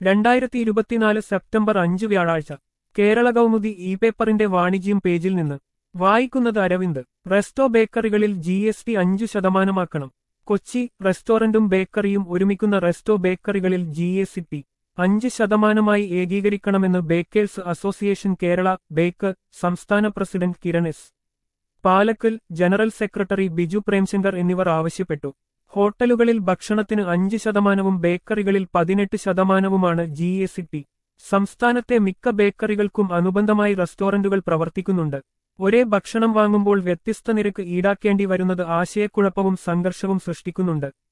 രണ്ടായിരത്തി ഇരുപത്തിനാല് സെപ്റ്റംബർ അഞ്ച് വ്യാഴാഴ്ച കേരള കൗമുദി ഇ പേപ്പറിന്റെ വാണിജ്യം പേജിൽ നിന്ന് വായിക്കുന്നത് അരവിന്ദ് റെസ്റ്റോ ബേക്കറികളിൽ ജി എസ് ടി അഞ്ചു ശതമാനമാക്കണം കൊച്ചി റെസ്റ്റോറന്റും ബേക്കറിയും ഒരുമിക്കുന്ന റെസ്റ്റോ ബേക്കറികളിൽ ജി എസ് ടി അഞ്ച് ശതമാനമായി ഏകീകരിക്കണമെന്ന് ബേക്കേഴ്സ് അസോസിയേഷൻ കേരള ബേക്ക് സംസ്ഥാന president Kiran S Palakkal general secretary Biju Premshankar എന്നിവർ ആവശ്യപ്പെട്ടു ഹോട്ടലുകളിൽ ഭക്ഷണത്തിന് അഞ്ച് ശതമാനവും ബേക്കറികളിൽ പതിനെട്ട് ശതമാനവുമാണ് ജി എസ് ടി സംസ്ഥാനത്തെ മിക്ക ബേക്കറികൾക്കും അനുബന്ധമായി റെസ്റ്റോറന്റുകൾ പ്രവർത്തിക്കുന്നുണ്ട് ഒരേ ഭക്ഷണം വാങ്ങുമ്പോൾ വ്യത്യസ്ത നിരക്ക് ഈടാക്കേണ്ടി വരുന്നത് ആശയക്കുഴപ്പവും സംഘർഷവും സൃഷ്ടിക്കുന്നുണ്ട്